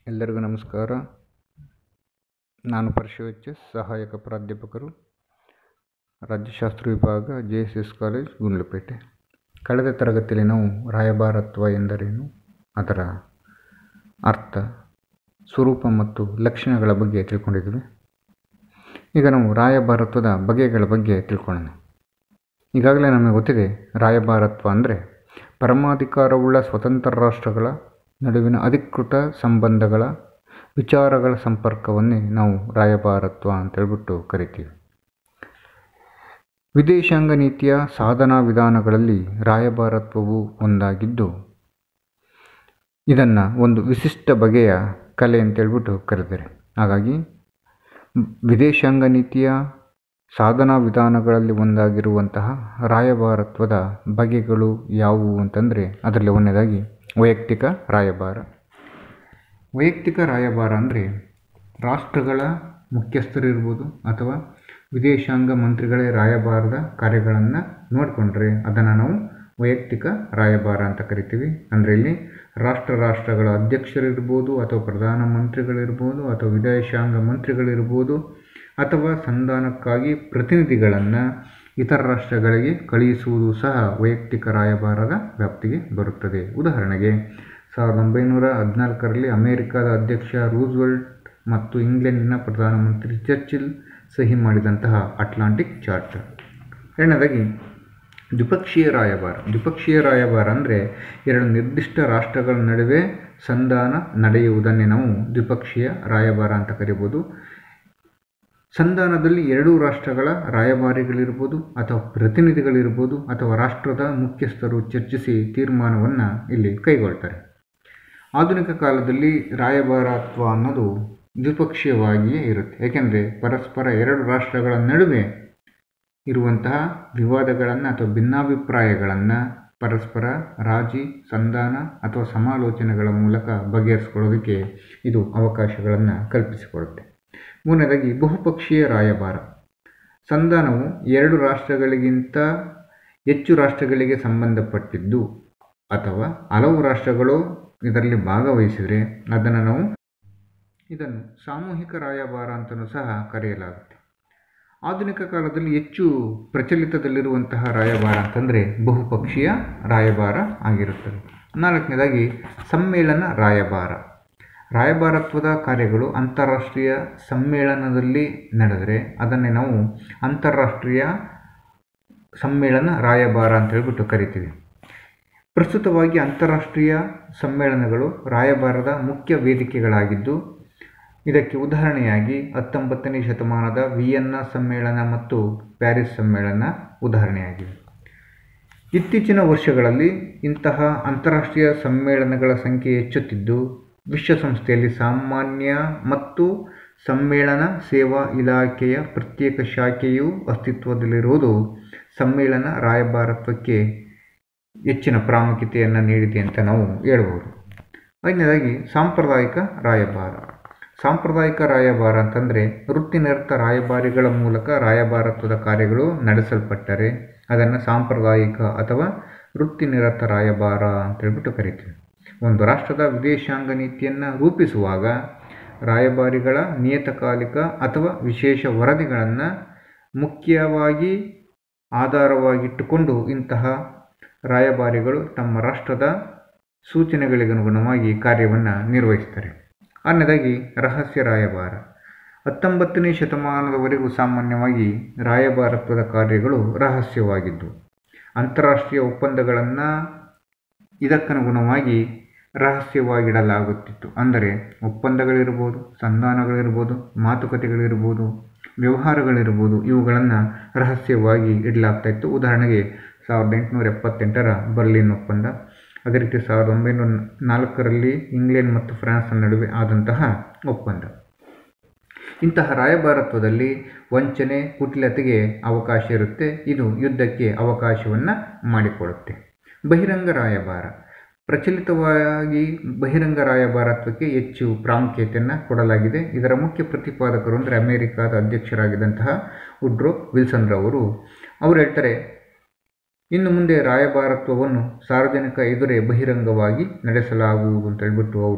ಎಲ್ಲರಿಗೂ ನಮಸ್ಕಾರ ನಾನು ಪರಶು ಎಚ್ ಎಸ್ ಸಹಾಯಕ ಪ್ರಾಧ್ಯಾಪಕರು ರಾಜ್ಯಶಾಸ್ತ್ರ ವಿಭಾಗ J S S college Gundlupet ಕಳೆದ ತರಗತಿಯಲ್ಲಿ ನಾವು ರಾಯಭಾರತ್ವ ಎಂದರೇನು ಅದರ ಅರ್ಥ ಸ್ವರೂಪ ಮತ್ತು ಲಕ್ಷಣಗಳ ಬಗ್ಗೆ ತಿಳ್ಕೊಂಡಿದ್ವಿ ಈಗ ನಾವು ರಾಯಭಾರತ್ವದ ಬಗೆಗಳ ಬಗ್ಗೆ ತಿಳ್ಕೊಳ್ಳೋಣ ಈಗಾಗಲೇ ನಮಗೆ ಗೊತ್ತಿದೆ ರಾಯಭಾರತ್ವ ಅಂದರೆ ಪರಮಾಧಿಕಾರವುಳ್ಳ ಸ್ವತಂತ್ರ ರಾಷ್ಟ್ರಗಳ ನಡುವಿನ ಅಧಿಕೃತ ಸಂಬಂಧಗಳ ವಿಚಾರಗಳ ಸಂಪರ್ಕವನ್ನೇ ನಾವು ರಾಯಭಾರತ್ವ ಅಂತೇಳ್ಬಿಟ್ಟು ಕರಿತೀವಿ ವಿದೇಶಾಂಗ ನೀತಿಯ ಸಾಧನಾ ವಿಧಾನಗಳಲ್ಲಿ ರಾಯಭಾರತ್ವವು ಒಂದಾಗಿದ್ದು ಇದನ್ನು ಒಂದು ವಿಶಿಷ್ಟ ಬಗೆಯ ಕಲೆ ಅಂತೇಳ್ಬಿಟ್ಟು ಕರೆದರೆ ಹಾಗಾಗಿ ವಿದೇಶಾಂಗ ನೀತಿಯ ಸಾಧನಾ ವಿಧಾನಗಳಲ್ಲಿ ಒಂದಾಗಿರುವಂತಹ ರಾಯಭಾರತ್ವದ ಬಗೆಗಳು ಯಾವುವು ಅಂತಂದರೆ ಅದರಲ್ಲಿ ಒಂದನೇದಾಗಿ ವೈಯಕ್ತಿಕ ರಾಯಭಾರ ವೈಯಕ್ತಿಕ ರಾಯಭಾರ ಅಂದರೆ ರಾಷ್ಟ್ರಗಳ ಮುಖ್ಯಸ್ಥರಿರ್ಬೋದು ಅಥವಾ ವಿದೇಶಾಂಗ ಮಂತ್ರಿಗಳೇ ರಾಯಭಾರದ ಕಾರ್ಯಗಳನ್ನು ನೋಡಿಕೊಂಡ್ರೆ ಅದನ್ನು ನಾವು ವೈಯಕ್ತಿಕ ರಾಯಭಾರ ಅಂತ ಕರಿತೀವಿ ಅಂದರೆ ಇಲ್ಲಿ ರಾಷ್ಟ್ರ ರಾಷ್ಟ್ರಗಳ ಅಧ್ಯಕ್ಷರಿರ್ಬೋದು ಅಥವಾ ಪ್ರಧಾನಮಂತ್ರಿಗಳಿರ್ಬೋದು ಅಥವಾ ವಿದೇಶಾಂಗ ಮಂತ್ರಿಗಳಿರ್ಬೋದು ಅಥವಾ ಸಂಧಾನಕ್ಕಾಗಿ ಪ್ರತಿನಿಧಿಗಳನ್ನು ಇತರ ರಾಷ್ಟ್ರಗಳಿಗೆ ಕಳುಹಿಸುವುದು ಸಹ ವೈಯಕ್ತಿಕ ರಾಯಭಾರದ ವ್ಯಾಪ್ತಿಗೆ ಬರುತ್ತದೆ ಉದಾಹರಣೆಗೆ ಸಾವಿರದ ಒಂಬೈನೂರ ಹದಿನಾಲ್ಕರಲ್ಲಿ ಅಮೆರಿಕದ ಅಧ್ಯಕ್ಷ ರೂಸ್ವೆಲ್ಟ್ ಮತ್ತು ಇಂಗ್ಲೆಂಡಿನ ಪ್ರಧಾನಮಂತ್ರಿ ಚರ್ಚಿಲ್ ಸಹಿ ಮಾಡಿದಂತಹ ಅಟ್ಲಾಂಟಿಕ್ ಚಾರ್ಟರ್ ಎರಡನೇದಾಗಿ ದ್ವಿಪಕ್ಷೀಯ ರಾಯಭಾರ ದ್ವಿಪಕ್ಷೀಯ ರಾಯಭಾರ ಅಂದರೆ ಎರಡು ನಿರ್ದಿಷ್ಟ ರಾಷ್ಟ್ರಗಳ ನಡುವೆ ಸಂಧಾನ ನಡೆಯುವುದನ್ನೇ ನಾವು ದ್ವಿಪಕ್ಷೀಯ ರಾಯಭಾರ ಅಂತ ಕರಿಬೋದು ಸಂಧಾನದಲ್ಲಿ ಎರಡೂ ರಾಷ್ಟ್ರಗಳ ರಾಯಭಾರಿಗಳಿರ್ಬೋದು ಅಥವಾ ಪ್ರತಿನಿಧಿಗಳಿರ್ಬೋದು ಅಥವಾ ರಾಷ್ಟ್ರದ ಮುಖ್ಯಸ್ಥರು ಚರ್ಚಿಸಿ ತೀರ್ಮಾನವನ್ನು ಇಲ್ಲಿ ಕೈಗೊಳ್ತಾರೆ ಆಧುನಿಕ ಕಾಲದಲ್ಲಿ ರಾಯಭಾರತ್ವ ಅನ್ನೋದು ದ್ವಿಪಕ್ಷೀಯವಾಗಿಯೇ ಇರುತ್ತೆ ಏಕೆಂದರೆ ಪರಸ್ಪರ ಎರಡು ರಾಷ್ಟ್ರಗಳ ನಡುವೆ ಇರುವಂತಹ ವಿವಾದಗಳನ್ನು ಅಥವಾ ಭಿನ್ನಾಭಿಪ್ರಾಯಗಳನ್ನು ಪರಸ್ಪರ ರಾಜಿ ಸಂಧಾನ ಅಥವಾ ಸಮಾಲೋಚನೆಗಳ ಮೂಲಕ ಬಗೆಹರಿಸ್ಕೊಳ್ಳೋದಕ್ಕೆ ಇದು ಅವಕಾಶಗಳನ್ನು ಕಲ್ಪಿಸಿಕೊಡುತ್ತೆ ಮೂರನೇದಾಗಿ ಬಹುಪಕ್ಷೀಯ ರಾಯಭಾರ ಸಂಧಾನವು ಎರಡು ರಾಷ್ಟ್ರಗಳಿಗಿಂತ ಹೆಚ್ಚು ರಾಷ್ಟ್ರಗಳಿಗೆ ಸಂಬಂಧಪಟ್ಟಿದ್ದು ಅಥವಾ ಹಲವು ರಾಷ್ಟ್ರಗಳು ಇದರಲ್ಲಿ ಭಾಗವಹಿಸಿದರೆ ಅದನ್ನು ನಾವು ಇದನ್ನು ಸಾಮೂಹಿಕ ರಾಯಭಾರ ಅಂತಲೂ ಸಹ ಕರೆಯಲಾಗುತ್ತೆ ಆಧುನಿಕ ಕಾಲದಲ್ಲಿ ಹೆಚ್ಚು ಪ್ರಚಲಿತದಲ್ಲಿರುವಂತಹ ರಾಯಭಾರ ಅಂತಂದರೆ ಬಹುಪಕ್ಷೀಯ ರಾಯಭಾರ ಆಗಿರುತ್ತದೆ ನಾಲ್ಕನೇದಾಗಿ ಸಮ್ಮೇಳನ ರಾಯಭಾರ ರಾಯಭಾರತ್ವದ ಕಾರ್ಯಗಳು ಅಂತಾರಾಷ್ಟ್ರೀಯ ಸಮ್ಮೇಳನದಲ್ಲಿ ನಡೆದರೆ ಅದನ್ನೇ ನಾವು ಅಂತಾರಾಷ್ಟ್ರೀಯ ಸಮ್ಮೇಳನ ರಾಯಭಾರ ಅಂತ ಹೇಳ್ಬಿಟ್ಟು ಕರಿತೀವಿ ಪ್ರಸ್ತುತವಾಗಿ ಅಂತಾರಾಷ್ಟ್ರೀಯ ಸಮ್ಮೇಳನಗಳು ರಾಯಭಾರದ ಮುಖ್ಯ ವೇದಿಕೆಗಳಾಗಿದ್ದು ಇದಕ್ಕೆ ಉದಾಹರಣೆಯಾಗಿ ಹತ್ತೊಂಬತ್ತನೇ ಶತಮಾನದ ವಿಯೆನ್ನಾ ಸಮ್ಮೇಳನ ಮತ್ತು ಪ್ಯಾರಿಸ್ ಸಮ್ಮೇಳನ ಉದಾಹರಣೆಯಾಗಿವೆ ಇತ್ತೀಚಿನ ವರ್ಷಗಳಲ್ಲಿ ಇಂತಹ ಅಂತಾರಾಷ್ಟ್ರೀಯ ಸಮ್ಮೇಳನಗಳ ಸಂಖ್ಯೆ ಹೆಚ್ಚುತ್ತಿದ್ದು ವಿಶ್ವಸಂಸ್ಥೆಯಲ್ಲಿ ಸಾಮಾನ್ಯ ಮತ್ತು ಸಮ್ಮೇಳನ ಸೇವಾ ಇಲಾಖೆಯ ಪ್ರತ್ಯೇಕ ಶಾಖೆಯು ಅಸ್ತಿತ್ವದಲ್ಲಿರುವುದು ಸಮ್ಮೇಳನ ರಾಯಭಾರತ್ವಕ್ಕೆ ಹೆಚ್ಚಿನ ಪ್ರಾಮುಖ್ಯತೆಯನ್ನು ನೀಡಿದೆ ಅಂತ ನಾವು ಹೇಳ್ಬೋದು ಐದನೇದಾಗಿ ಸಾಂಪ್ರದಾಯಿಕ ರಾಯಭಾರ ಸಾಂಪ್ರದಾಯಿಕ ರಾಯಭಾರ ಅಂತಂದರೆ ವೃತ್ತಿನಿರತ ರಾಯಭಾರಿಗಳ ಮೂಲಕ ರಾಯಭಾರತ್ವದ ಕಾರ್ಯಗಳು ನಡೆಸಲ್ಪಟ್ಟರೆ ಅದನ್ನು ಸಾಂಪ್ರದಾಯಿಕ ಅಥವಾ ವೃತ್ತಿನಿರತ ರಾಯಭಾರ ಅಂತೇಳ್ಬಿಟ್ಟು ಕರಿತೀವಿ ಒಂದು ರಾಷ್ಟ್ರದ ವಿದೇಶಾಂಗ ನೀತಿಯನ್ನು ರೂಪಿಸುವಾಗ ರಾಯಭಾರಿಗಳ ನಿಯತಕಾಲಿಕ ಅಥವಾ ವಿಶೇಷ ವರದಿಗಳನ್ನು ಮುಖ್ಯವಾಗಿ ಆಧಾರವಾಗಿಟ್ಟುಕೊಂಡು ಇಂತಹ ರಾಯಭಾರಿಗಳು ತಮ್ಮ ರಾಷ್ಟ್ರದ ಸೂಚನೆಗಳಿಗನುಗುಣವಾಗಿ ಕಾರ್ಯವನ್ನು ನಿರ್ವಹಿಸ್ತಾರೆ ಆರನೇದಾಗಿ ರಹಸ್ಯ ರಾಯಭಾರ ಹತ್ತೊಂಬತ್ತನೇ ಶತಮಾನದವರೆಗೂ ಸಾಮಾನ್ಯವಾಗಿ ರಾಯಭಾರತ್ವದ ಕಾರ್ಯಗಳು ರಹಸ್ಯವಾಗಿದ್ದವು ಅಂತಾರಾಷ್ಟ್ರೀಯ ಒಪ್ಪಂದಗಳನ್ನು ಇದಕ್ಕನುಗುಣವಾಗಿ ರಹಸ್ಯವಾಗಿಡಲಾಗುತ್ತಿತ್ತು ಅಂದರೆ ಒಪ್ಪಂದಗಳಿರ್ಬೋದು ಸಂಧಾನಗಳಿರ್ಬೋದು ಮಾತುಕತೆಗಳಿರ್ಬೋದು ವ್ಯವಹಾರಗಳಿರ್ಬೋದು ಇವುಗಳನ್ನು ರಹಸ್ಯವಾಗಿ ಇಡಲಾಗ್ತಾಯಿತ್ತು ಉದಾಹರಣೆಗೆ ಸಾವಿರದ ಎಂಟುನೂರ ಎಪ್ಪತ್ತೆಂಟರ ಬರ್ಲಿನ್ ಒಪ್ಪಂದ ಅದೇ ರೀತಿ ಸಾವಿರದ ಒಂಬೈನೂರ ನಾಲ್ಕರಲ್ಲಿ ಇಂಗ್ಲೆಂಡ್ ಮತ್ತು ಫ್ರಾನ್ಸ್ನ ನಡುವೆ ಆದಂತಹ ಒಪ್ಪಂದ ಇಂತಹ ರಾಯಭಾರತ್ವದಲ್ಲಿ ವಂಚನೆ ಕುಟಿಲತೆಗೆ ಅವಕಾಶ ಇರುತ್ತೆ ಇದು ಯುದ್ಧಕ್ಕೆ ಅವಕಾಶವನ್ನು ಮಾಡಿಕೊಡುತ್ತೆ ಬಹಿರಂಗ ರಾಯಭಾರ ಪ್ರಚಲಿತವಾಗಿ ಬಹಿರಂಗ ರಾಯಭಾರತ್ವಕ್ಕೆ ಹೆಚ್ಚು ಪ್ರಾಮುಖ್ಯತೆಯನ್ನು ಕೊಡಲಾಗಿದೆ ಇದರ ಮುಖ್ಯ ಪ್ರತಿಪಾದಕರು ಅಂದರೆ ಅಮೆರಿಕಾದ ಅಧ್ಯಕ್ಷರಾಗಿದ್ದಂತಹ ಉಡ್ರೋ ವಿಲ್ಸನ್ ರವರು ಅವರು ಹೇಳ್ತಾರೆ ಇನ್ನು ಮುಂದೆ ರಾಯಭಾರತ್ವವನ್ನು ಸಾರ್ವಜನಿಕ ಎದುರೇ ಬಹಿರಂಗವಾಗಿ ನಡೆಸಲಾಗುವುದು ಅಂತ ಹೇಳ್ಬಿಟ್ಟು ಅವರು